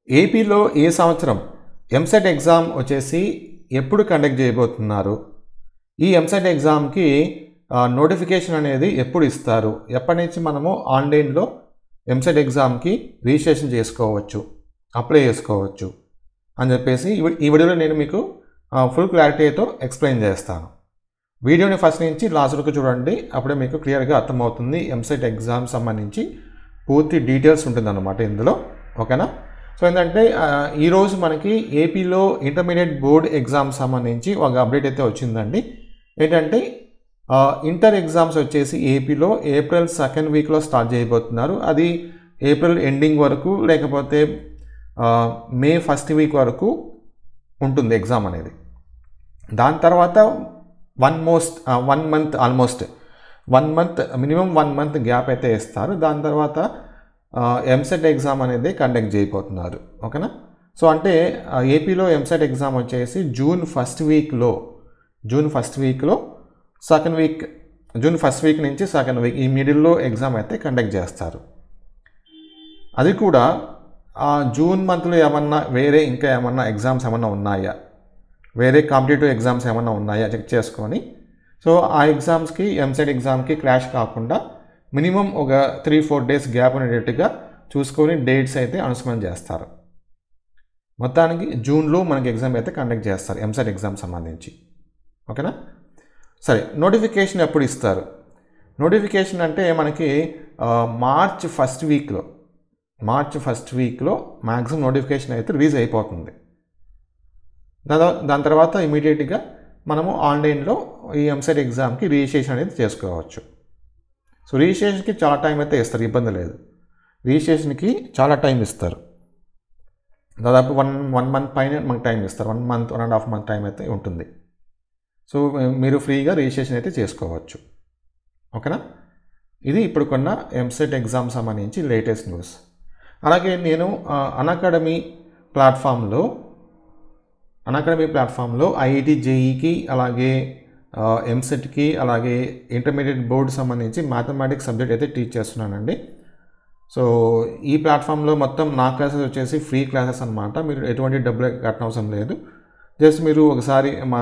ఏపీలో ఏ సంవత్సరం ఎంసెట్ ఎగ్జామ్ వచ్చేసి ఎప్పుడు కండక్ట్ చేయబోతున్నారు ఈ ఎంసెట్ ఎగ్జామ్కి నోటిఫికేషన్ అనేది ఎప్పుడు ఇస్తారు ఎప్పటి నుంచి మనము ఆన్లైన్లో ఎంసెట్ ఎగ్జామ్కి రిజిస్ట్రేషన్ చేసుకోవచ్చు అప్లై చేసుకోవచ్చు అని చెప్పేసి ఈ- ఈ వీడియోలో నేను మీకు ఫుల్ క్లారిటీతో ఎక్స్ప్లెయిన్ చేస్తాను వీడియోని ఫస్ట్ నుంచి లాస్ట్ వరకు చూడండి అప్పుడే మీకు క్లియర్గా అర్థమవుతుంది ఎంసెట్ ఎగ్జామ్ సంబంధించి పూర్తి డీటెయిల్స్ ఉంటుందన్నమాట ఇందులో ఓకేనా సో ఏంటంటే ఆ, ఈరోజు మనకి ఏపీలో ఇంటర్మీడియట్ బోర్డ్ ఎగ్జామ్ సంబంధించి ఒక అప్డేట్ అయితే వచ్చిందండి ఏంటంటే ఆ, ఇంటర్ ఎగ్జామ్స్ వచ్చేసి ఏపీలో ఏప్రిల్ సెకండ్ వీక్లో స్టార్ట్ చేయబోతున్నారు అది ఏప్రిల్ ఎండింగ్ వరకు లేకపోతే ఆ, మే ఫస్ట్ వీక్ వరకు ఉంటుంది ఎగ్జామ్ అనేది దాని తర్వాత one most one month almost one month minimum one month gap అయితే ఇస్తారు దాని తర్వాత ఎంసెట్ ఎగ్జామ్ అనేది కండక్ట్ చేయబోతున్నారు ఓకేనా సో అంటే ఆ, ఏపీలో ఎంసెట్ ఎగ్జామ్ వచ్చేసి జూన్ ఫస్ట్ వీక్లో జూన్ ఫస్ట్ వీక్లో second week June first week నుంచి సెకండ్ వీక్ ఈ మిడిల్లో ఎగ్జామ్ అయితే కండక్ట్ చేస్తారు అది కూడా ఆ జూన్ మంత్లో ఏమన్నా వేరే ఇంకా ఏమన్నా ఎగ్జామ్స్ ఏమన్నా ఉన్నాయా వేరే కాంపిటేటివ్ ఎగ్జామ్స్ ఏమన్నా ఉన్నాయా చెక్ చేసుకొని సో ఆ ఎగ్జామ్స్కి ఎంసెట్ ఎగ్జామ్కి క్లాష్ కాకుండా మినిమం ఒక త్రీ ఫోర్ డేస్ గ్యాప్ ఉండేటట్టుగా చూసుకొని డేట్స్ అయితే అనౌన్స్మెంట్ చేస్తారు మొత్తానికి జూన్లో మనకి ఎగ్జామ్ అయితే కండక్ట్ చేస్తారు ఎంసెట్ ఎగ్జామ్ సంబంధించి ఓకేనా సరే నోటిఫికేషన్ ఎప్పుడు ఇస్తారు నోటిఫికేషన్ అంటే మనకి ఆ, మార్చ్ ఫస్ట్ వీక్లో మార్చ్ ఫస్ట్ వీక్లో మ్యాక్సిమం నోటిఫికేషన్ అయితే రిలీజ్ అయిపోతుంది దాని దాని తర్వాత ఇమీడియట్గా మనము ఆన్లైన్లో ఈ ఎంసెట్ ఎగ్జామ్కి రిజిస్ట్రేషన్ అనేది చేసుకోవచ్చు సో రిజిస్ట్రేషన్కి చాలా టైం అయితే ఇస్తారు ఇబ్బంది లేదు రిజిస్ట్రేషన్కి చాలా టైం ఇస్తారు దాదాపు వన్ వన్ మంత్ పైన మనకు టైం ఇస్తారు one month one and half month time అయితే ఉంటుంది సో మీరు ఫ్రీగా రిజిస్ట్రేషన్ అయితే చేసుకోవచ్చు ఓకేనా ఇది ఇప్పుడు కొన్న ఎంసెట్ ఎగ్జామ్ సంబంధించి లేటెస్ట్ న్యూస్ అలాగే నేను అకాడమీ ప్లాట్ఫామ్లో అకాడమీ ప్లాట్ఫామ్లో ఐఐటి జేఈకి అలాగే ఎంసెట్కి అలాగే ఇంటర్మీడియట్ బోర్డు సంబంధించి మ్యాథమెటిక్స్ సబ్జెక్ట్ అయితే టీచ్ చేస్తున్నానండి సో ఈ ప్లాట్ఫామ్లో మొత్తం నా క్లాసెస్ వచ్చేసి ఫ్రీ క్లాసెస్ అనమాట మీరు ఎటువంటి డబ్బులు కట్టనవసరం లేదు జస్ట్ మీరు ఒకసారి మా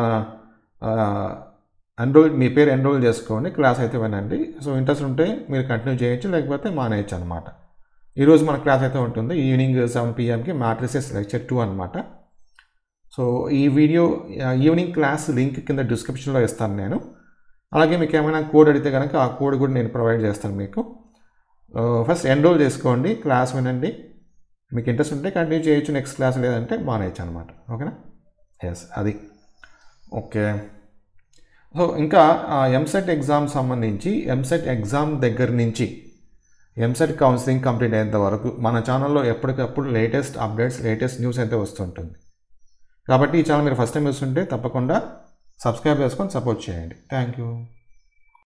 ఎన్రోల్ మీ పేరు ఎన్రోల్ చేసుకోండి క్లాస్ అయితే వినండి సో ఇంట్రెస్ట్ ఉంటే మీరు కంటిన్యూ చేయొచ్చు లేకపోతే మానేయచ్చు అనమాట ఈరోజు మన క్లాస్ అయితే ఉంటుంది ఈవినింగ్ సెవెన్ పిఎంకి మ్యాట్రిసెస్ లెక్చర్ టూ అనమాట సో ఈ వీడియో ఆ, ఈవినింగ్ క్లాస్ లింక్ కింద డిస్క్రిప్షన్లో ఇస్తాను నేను అలాగే మీకు ఏమైనా కోడ్ అడిగితే కనుక ఆ కోడ్ కూడా నేను ప్రొవైడ్ చేస్తాను మీకు ఆ, ఫస్ట్ ఎన్రోల్ చేసుకోండి క్లాస్ వినండి మీకు ఇంట్రెస్ట్ ఉంటే కంటిన్యూ చేయొచ్చు నెక్స్ట్ క్లాస్ లేదంటే మానేయచ్చు అనమాట ఓకేనా ఎస్ అది ఓకే సో ఇంకా ఎంసెట్ ఎగ్జామ్ సంబంధించి ఎంసెట్ ఎగ్జామ్ దగ్గర నుంచి ఎంసెట్ కౌన్సిలింగ్ కంప్లీట్ అయ్యేంత వరకు మన ఛానల్లో ఎప్పటికప్పుడు లేటెస్ట్ అప్డేట్స్ లేటెస్ట్ న్యూస్ అయితే వస్తుంటుంది కాబట్టి ఈ ఛానల్ మీరు ఫస్ట్ టైం చూస్తుంటే తప్పకుండా సబ్స్క్రైబ్ చేసుకొని సపోర్ట్ చేయండి థ్యాంక్ యూ